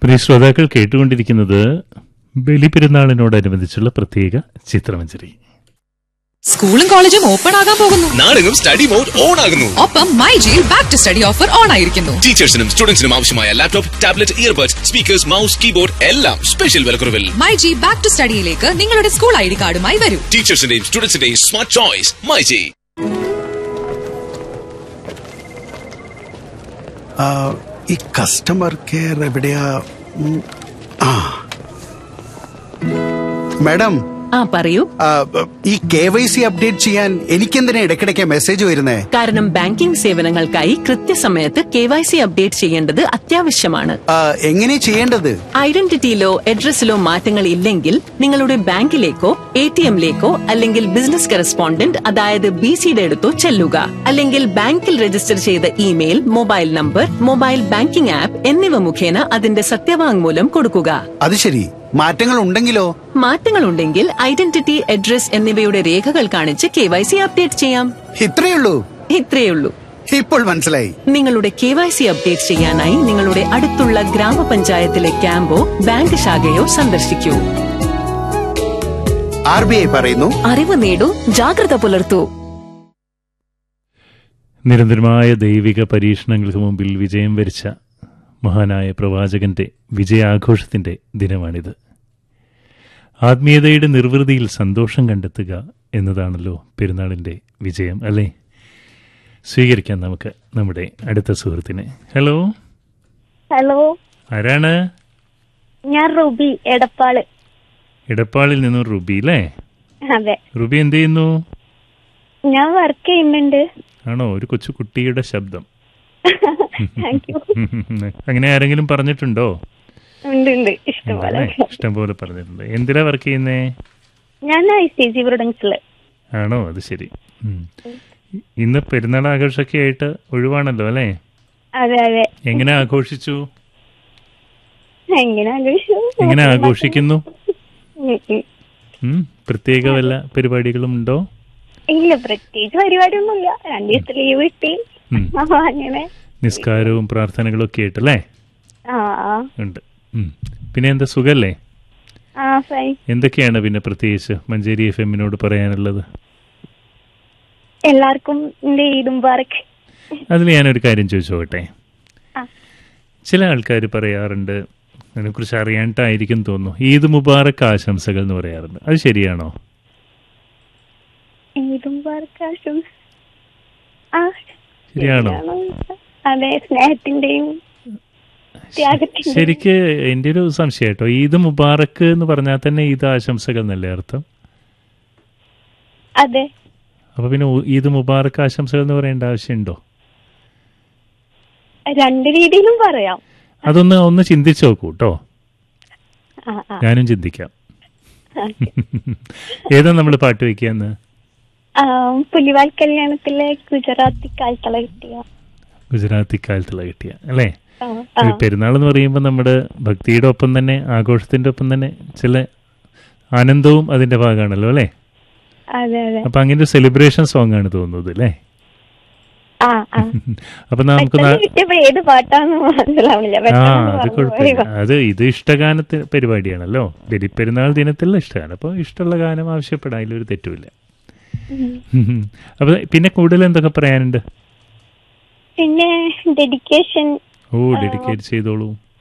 പ്രിയ ശ്രോതാക്കൾ കേട്ടുകൊണ്ടിരിക്കുന്നത് ബലിപെരുന്നാളിനോടനുബന്ധിച്ചുള്ള പ്രത്യേക ചിത്രമഞ്ജരി സ്കൂളും കോളേജും ഓപ്പൺ ആകാൻ പോകുന്നു നാടെങ്ങും സ്റ്റഡി മോഡ് ഓൺ ആകുന്നു ഒപ്പം മൈ ജിയിൽ back to study offer on ആയിരിക്കുന്നു ടീച്ചേഴ്സിനും സ്റ്റുഡൻസിനും ആവശ്യമായ laptop tablet earbuds speakers mouse keyboard എല്ലാം സ്പെഷ്യൽ വിലക്കുറവിൽ മൈ ജി ബാക്ക് ടു സ്റ്റഡിയിലേക്ക് നിങ്ങളുടെ സ്കൂൾ ഐ ഡി കാർഡുമായി വരൂ ടീച്ചേഴ്സിന്റെയും സ്റ്റുഡൻസിന്റെയും സ്മാർട്ട് ചോയ്സ് മൈജി ആ, ഈ കസ്റ്റമർ കെയർ എവിടെയാ ഉം, ആ മാഡം ആ പറയൂ ആ, ഈ കെ വൈ സി അപ്ഡേറ്റ് ചെയ്യാൻ എനിക്കെന്തിനാ ഇടയ്ക്കിടയ്ക്ക് മെസ്സേജ് വരുന്നേ കാരണം ബാങ്കിംഗ് സേവനങ്ങൾക്കായി കൃത്യസമയത്ത് കെ വൈ സി അപ്ഡേറ്റ് ചെയ്യേണ്ടത് അത്യാവശ്യമാണ് ആ, എങ്ങനെ ചെയ്യേണ്ടത് ഐഡന്റിറ്റിയിലോ അഡ്രസ്സിലോ മാറ്റങ്ങൾ ഇല്ലെങ്കിൽ നിങ്ങളുടെ ബാങ്കിലേക്കോ എ ടി എമ്മിലേക്കോ അല്ലെങ്കിൽ ബിസിനസ് കറസ്പോണ്ടന്റ് അതായത് ബി സിയുടെ അടുത്തോ ചെല്ലുക അല്ലെങ്കിൽ ബാങ്കിൽ രജിസ്റ്റർ ചെയ്ത email mobile number mobile banking app എന്നിവ മുഖേന അതിന്റെ സത്യവാങ്മൂലം കൊടുക്കുക അത് ശരി മാറ്റങ്ങൾ ഉണ്ടെങ്കിലോ മാറ്റങ്ങളുണ്ടെങ്കിൽ ഐഡന്റിറ്റി അഡ്രസ് എന്നിവയുടെ രേഖകൾ കാണിച്ച് കെ വൈ സി അപ്ഡേറ്റ് ചെയ്യാം ഇത്രയുള്ളൂ ഇത്രയുള്ളൂ ഇപ്പോൾ മനസ്സിലായി നിങ്ങളുടെ കെ വൈ സി അപ്ഡേറ്റ് ചെയ്യാനായി നിങ്ങളുടെ അടുത്തുള്ള ഗ്രാമപഞ്ചായത്തിലെ ക്യാമ്പോ ബാങ്ക് ശാഖയോ സന്ദർശിക്കൂ ആർ ബി ഐ പറയുന്നു അറിവ് നേടൂ ജാഗ്രത പുലർത്തൂ നിരന്തരമായ ദൈവിക പരീക്ഷണങ്ങൾക്ക് മുമ്പിൽ വിജയം വരിച്ച മഹാനായ പ്രവാചകന്റെ വിജയാഘോഷത്തിന്റെ ദിനമാണിത് ആത്മീയതയുടെ നിർവൃതിയിൽ സന്തോഷം കണ്ടെത്തുക എന്നതാണല്ലോ പെരുന്നാളിന്റെ വിജയം അല്ലേ സ്വീകരിക്കാം നമുക്ക് നമ്മുടെ അടുത്ത സുഹൃത്തിനെ ഹലോ ഹലോ ആരാണ് ഞാൻ റുബി എടപ്പാള് ഇടപ്പാളിൽ നിന്നും റുബി അല്ലേ അതെ റുബി എന്ത് ചെയ്യുന്നു ഞാൻ വർക്ക് ചെയ്യുന്നുണ്ട് ആണോ ഒരു കൊച്ചു കുട്ടിയുടെ ശബ്ദം താങ്ക് യു അങ്ങനെ ആരെങ്കിലും പറഞ്ഞിട്ടുണ്ടോ ഉണ്ട് ഉണ്ട് ഇഷ്ടംപോലെ ഉണ്ടല്ലേ? ഇഷ്ടംപോലെ പറഞ്ഞിട്ടുണ്ട് എന്തിനാ വർക്ക് ചെയ്യുന്നേ ഞാൻ ഐ സി ജി പ്രൊഡക്ട്സില് ആണോ അത് ശരി ഉം. ഇന്ന് പെരുന്നാൾ ആഘോഷമൊക്കെ ആയിട്ട് ഒഴിവാണല്ലോ അല്ലേ അതെ അതെ എങ്ങനെ ആഘോഷിച്ചു എങ്ങനെ ആഘോഷിച്ചു എങ്ങനെ ആഘോഷിക്കുന്നു ഉം, ഉം. ഉം. പ്രത്യേക വല്ല പരിപാടികളും ഉണ്ടോ ഇല്ല പ്രത്യേകിച്ച് പരിപാടിയൊന്നുമില്ല രണ്ടു ദിവസത്തെ ലീവ് കിട്ടി ഉം. അപ്പൊ അങ്ങനെ നിസ്കാരവും പ്രാർത്ഥനകളും ഒക്കെ ആയിട്ടല്ലേ ആ ആ. ഉണ്ട് ഉം. പിന്നെ എന്താ സുഖല്ലേ ആ ഫൈൻ എന്തൊക്കെയാണ് പിന്നെ പ്രത്യേകിച്ച് മഞ്ചേരി എഫ് എമ്മിനോട് പറയാനുള്ളത് എല്ലാവർക്കും എന്റെ ഈദ് മുബാറക് അതിൽ ഞാനൊരു കാര്യം ചോദിച്ചോട്ടെ ആ. ചില ആൾക്കാർ പറയാറുണ്ട് അതിനെക്കുറിച്ച് അറിയാണ്ടായിരിക്കും തോന്നുന്നു ഈദ് മുബാറക് ആശംസകൾ എന്ന് പറയാറുണ്ട് അത് ശരിയാണോ ഈദ് മുബാറക് ആശംസ ആ ശരിയാണോ ശരിയാണോ? അതെ സ്നേഹത്തിന്റെയും ത്യാഗത്തിന്റെയും ശരിക്ക് എൻ്റെ ഒരു സംശയം കേട്ടോ ഈദ് മുബാറക്ക് എന്ന് പറഞ്ഞാൽ തന്നെ ഈദ് ആശംസകൾ എന്നല്ലേ അർത്ഥം അതെ അപ്പൊ പിന്നെ ഉ- ഈദ് മുബാറക്ക് ആശംസകൾ എന്ന് പറയേണ്ട ആവശ്യമുണ്ടോ രണ്ട് രീതിയിലും പറയാം അതൊന്ന് ഒന്ന് ചിന്തിച്ചു നോക്കൂ കേട്ടോ ആ ആ ഞാനും ചിന്തിക്കാം ഏതാ നമ്മൾ പാട്ട് വയ്ക്കാന്ന് ആ, പുലിവാൽ കല്യാണത്തിലെ ഗുജറാത്തി കാൽത്തള കിട്ടിയ ഗുജറാത്തി കാലത്തുള്ള കിട്ടിയ അല്ലേ ആ, ആ. ഈ പെരുന്നാൾ എന്ന് പറയുമ്പോൾ നമ്മുടെ ഭക്തിയുടെ ഒപ്പം തന്നെ ആഘോഷത്തിന്റെ ഒപ്പം തന്നെ ചില ആനന്ദവും അതിന്റെ ഭാഗമാണല്ലോ അല്ലേ അതെ അതെ അപ്പൊ അങ്ങനെ ഒരു സെലിബ്രേഷൻ സോങ് ആണ് തോന്നുന്നത് അല്ലേ ആ ആ അപ്പൊ നമുക്ക് നാ- പെട്ടെന്ന് കിട്ടിയപ്പോ ഏത് പാട്ടാന്ന് മനസ്സിലാവില്ല ആ പെട്ടെന്ന് അത് പറഞ്ഞു കുഴപ്പമില്ല പോയി. അത് ഇത് ഇഷ്ടഗാനത്തെ പരിപാടിയാണല്ലോ ബലിപ്പെരുന്നാൾ ദിനത്തിലുള്ള ഇഷ്ടഗാനം അപ്പോൾ ഇഷ്ടമുള്ള ഗാനം ആവശ്യപ്പെടാം അതിലൊരു തെറ്റുമില്ല ഉം. അപ്പൊ പിന്നെ കൂടുതൽ എന്തൊക്കെ പറയാനുണ്ട് പിന്നെ ഡെഡിക്കേഷൻ ഓ ഡെഡിക്കേറ്റ് ചെയ്തോളൂ